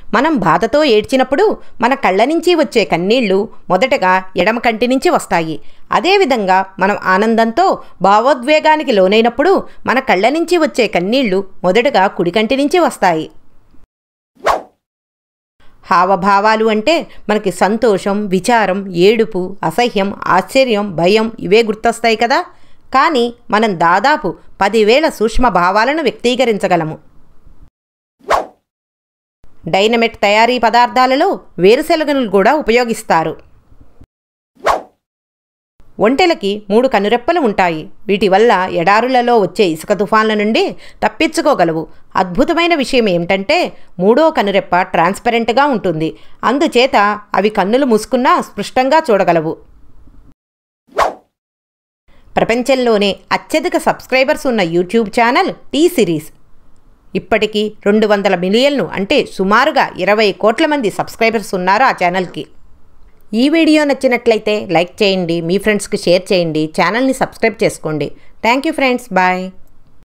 మనం బాధతో ఏడ్చినప్పుడు మన కళ్ళ నుంచి వచ్చే కన్నీళ్లు మొదటగా ఎడమ కంటి నుంచి వస్తాయి అదేవిధంగా మనం ఆనందంతో భావోద్వేగానికి లోనైనప్పుడు మన కళ్ళ నుంచి వచ్చే కన్నీళ్లు మొదటగా కుడి కంటి నుంచి వస్తాయి హావభావాలు అంటే మనకి సంతోషం విచారం ఏడుపు అసహ్యం ఆశ్చర్యం భయం ఇవే గుర్తొస్తాయి కదా కానీ మనం దాదాపు పదివేల సూక్ష్మ భావాలను వ్యక్తీకరించగలము డైనమిట్ తయారీ పదార్థాలలో వేరుశెనగలు కూడా ఉపయోగిస్తారు ఒంటెలకి మూడు కనురెప్పలు ఉంటాయి వీటి వల్ల ఎడారులలో వచ్చే ఇసుక తుఫాన్ల నుండి తప్పించుకోగలవు అద్భుతమైన విషయం ఏమిటంటే మూడో కనురెప్ప ట్రాన్స్పరెంట్గా ఉంటుంది అందుచేత అవి కన్నులు మూసుకున్నా స్పష్టంగా చూడగలవు ప్రపంచంలోనే అత్యధిక సబ్స్క్రైబర్స్ ఉన్న యూట్యూబ్ ఛానల్ టీ సిరీస్ ఇప్పటికీ రెండు వందల మిలియన్లు అంటే సుమారుగా ఇరవై కోట్ల మంది సబ్స్క్రైబర్స్ ఉన్నారు ఆ ఛానల్కి ఈ వీడియో నచ్చినట్లయితే లైక్ చేయండి మీ ఫ్రెండ్స్కి షేర్ చేయండి ఛానల్ని సబ్స్క్రైబ్ చేసుకోండి థ్యాంక్ యూ ఫ్రెండ్స్ బాయ్